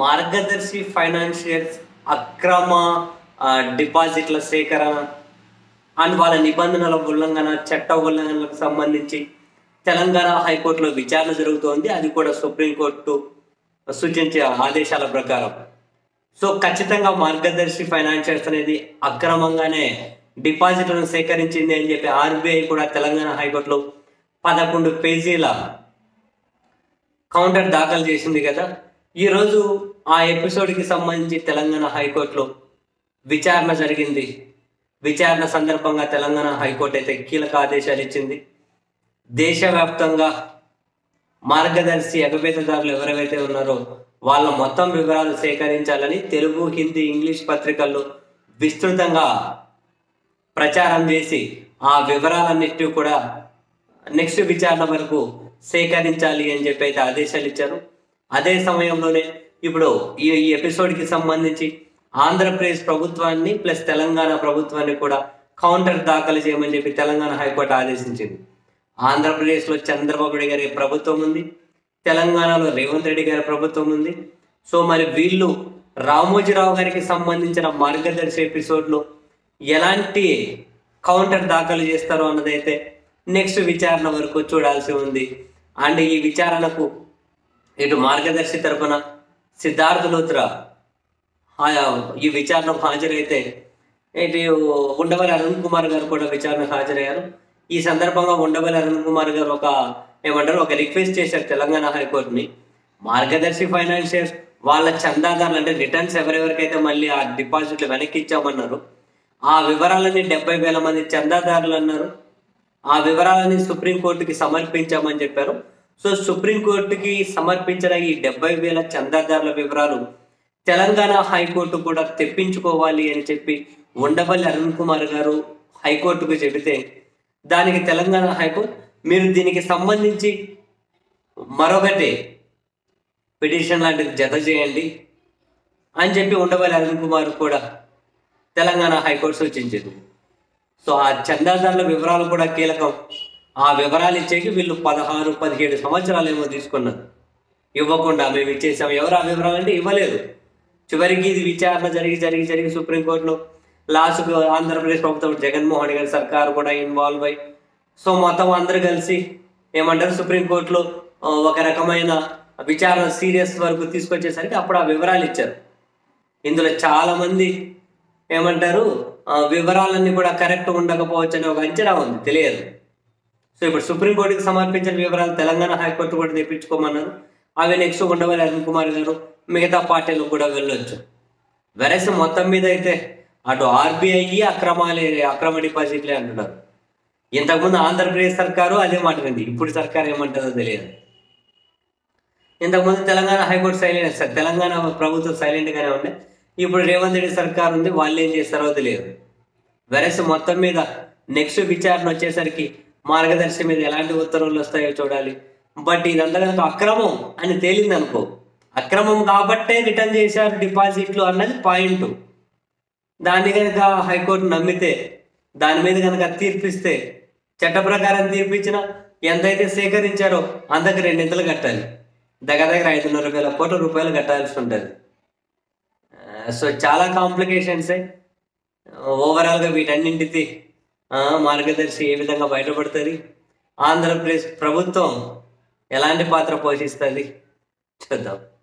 మార్గదర్శి ఫైనాన్షియల్స్ అక్రమ ఆ, డిపాజిట్ల సేకరణ అండ్ వాళ్ళ నిబంధనల ఉల్లంఘన చట్ట ఉల్లంఘనలకు సంబంధించి తెలంగాణ హైకోర్టులో విచారణ జరుగుతోంది అది కూడా సుప్రీంకోర్టు సూచించే ఆదేశాల ప్రకారం సో ఖచ్చితంగా మార్గదర్శి ఫైనాన్షియల్స్ అనేది అక్రమంగానే డిపాజిట్లను సేకరించింది అని చెప్పి ఆర్బీఐ కూడా తెలంగాణ హైకోర్టులో పదకొండు పేజీల కౌంటర్ దాఖలు చేసింది కదా ఈరోజు ఆ ఎపిసోడ్కి సంబంధించి తెలంగాణ హైకోర్టులో విచారణ జరిగింది విచారణ సందర్భంగా తెలంగాణ హైకోర్టు అయితే కీలక ఆదేశాలు ఇచ్చింది దేశవ్యాప్తంగా మార్గదర్శి ఎగవేతదారులు ఎవరైతే ఉన్నారో వాళ్ళ మొత్తం వివరాలు సేకరించాలని తెలుగు హిందీ ఇంగ్లీష్ పత్రికల్లో విస్తృతంగా ప్రచారం చేసి ఆ వివరాలన్నిటి కూడా నెక్స్ట్ విచారణ వరకు సేకరించాలి అని చెప్పి అయితే ఆదేశాలు ఇచ్చారు అదే సమయంలోనే ఇప్పుడు ఈ ఈ ఎపిసోడ్కి సంబంధించి ఆంధ్రప్రదేశ్ ప్రభుత్వాన్ని ప్లస్ తెలంగాణ ప్రభుత్వాన్ని కూడా కౌంటర్ దాఖలు చేయమని చెప్పి తెలంగాణ హైకోర్టు ఆదేశించింది ఆంధ్రప్రదేశ్లో చంద్రబాబు నాయుడు గారి ప్రభుత్వం ఉంది తెలంగాణలో రేవంత్ రెడ్డి గారి ప్రభుత్వం ఉంది సో మరి వీళ్ళు రామోజీరావు గారికి సంబంధించిన మార్గదర్శి ఎపిసోడ్లో ఎలాంటి కౌంటర్ దాఖలు చేస్తారో అన్నదైతే నెక్స్ట్ విచారణ వరకు చూడాల్సి ఉంది అండ్ ఈ విచారణకు ఇటు మార్గదర్శి తరపున సిద్ధార్థ లోత్రా ఆయా ఈ విచారణకు హాజరైతే ఇటు ఉండవల్లి అరుణ్ కుమార్ గారు కూడా విచారణకు హాజరయ్యారు ఈ సందర్భంగా ఉండవల్లి అరుణ్ కుమార్ గారు ఒక ఏమంటారు ఒక రిక్వెస్ట్ చేశారు తెలంగాణ హైకోర్టుని మార్గదర్శి ఫైనాన్షియల్స్ వాళ్ళ చందాదారులు అంటే రిటర్న్స్ ఎవరెవరికైతే మళ్ళీ ఆ డిపాజిట్లు వెనక్కి ఇచ్చామన్నారు ఆ వివరాలని డెబ్బై వేల మంది చందాదారులు అన్నారు ఆ వివరాలని సుప్రీంకోర్టుకి సమర్పించామని చెప్పారు సో సుప్రీంకోర్టుకి సమర్పించిన ఈ డెబ్బై వేల చందాదారుల వివరాలు తెలంగాణ హైకోర్టు కూడా తెప్పించుకోవాలి అని చెప్పి ఉండవల్లి అరుణ్ కుమార్ గారు హైకోర్టుకు చెబితే దానికి తెలంగాణ హైకోర్టు మీరు దీనికి సంబంధించి మరొకటి పిటిషన్ లాంటిది జత చేయండి అని చెప్పి ఉండవల్లి అరుణ్ కుమార్ కూడా తెలంగాణ హైకోర్టు సూచించింది సో ఆ చందాదారుల వివరాలు కూడా కీలకం ఆ వివరాలు ఇచ్చేకి వీళ్ళు పదహారు పదిహేడు సంవత్సరాలు ఏమో తీసుకున్నారు ఇవ్వకుండా మేము ఇచ్చేసాం ఎవరు ఆ వివరాలు అంటే ఇవ్వలేదు చివరికి ఇది విచారణ జరిగి జరిగి జరిగి సుప్రీంకోర్టులో లాస్ట్కు ఆంధ్రప్రదేశ్ ప్రభుత్వం జగన్మోహన్ రెడ్డి గారి సర్కారు కూడా ఇన్వాల్వ్ అయ్యి సో మొత్తం అందరు కలిసి ఏమంటారు సుప్రీంకోర్టులో ఆ, ఒక రకమైన విచారణ సీరియస్ వరకు తీసుకొచ్చేసరికి అప్పుడు ఆ వివరాలు ఇచ్చారు ఇందులో చాలా మంది ఏమంటారు ఆ, వివరాలన్నీ కూడా కరెక్ట్ ఉండకపోవచ్చు అనే ఒక అంచనా ఉంది తెలియదు సో ఇప్పుడు సుప్రీంకోర్టుకి సమర్పించిన వివరాలు తెలంగాణ హైకోర్టు కూడా తెప్పించుకోమన్నారు అవి నెక్స్ట్ ఉండవల్లి అరుణ్ కుమార్ గారు మిగతా పార్టీలకు కూడా వెళ్ళొచ్చు వెరస్ మొత్తం మీద అయితే అటు ఆర్బీఐ అక్రమాలే అక్రమ డిపాజిట్లే అంటున్నారు ఇంతకుముందు ఆంధ్రప్రదేశ్ సర్కారు అదే మాట వింది ఇప్పుడు సర్కారు ఏమంటుందో తెలియదు ఇంతకుముందు Telangana high court silent sir Telangana ప్రభుత్వం సైలెంట్ గానే ఉండే ఇప్పుడు రేవంత్ రెడ్డి సర్కార్ ఉంది వాళ్ళు ఏం చేస్తారో తెలియదు వెరస్ మొత్తం మీద నెక్స్ట్ విచారణ వచ్చేసరికి మార్గదర్శి మీద ఎలాంటి ఉత్తర్వులు వస్తాయో చూడాలి బట్ ఇదంతా కనుక అక్రమం అని తేలింది అనుకో అక్రమం కాబట్టే రిటర్న్ చేశారు డిపాజిట్లు అన్నది పాయింట్ దాన్ని కనుక హైకోర్టు నమ్మితే దాని మీద కనుక తీర్పిస్తే చట్ట ప్రకారం తీర్పిచ్చిన ఎంతైతే సేకరించారో అంతకు రెండింతలు కట్టాలి దగ్గర దగ్గర ఐదున్నర వేల కోట్ల రూపాయలు కట్టాల్సి ఉంటుంది సో చాలా కాంప్లికేషన్సే ఓవరాల్గా వీటన్నింటిది ఆ, మార్గదర్శి ఏ విధంగా బయటపడుతుంది ఆంధ్రప్రదేశ్ ప్రభుత్వం ఎలాంటి పాత్ర పోషిస్తుంది చూద్దాం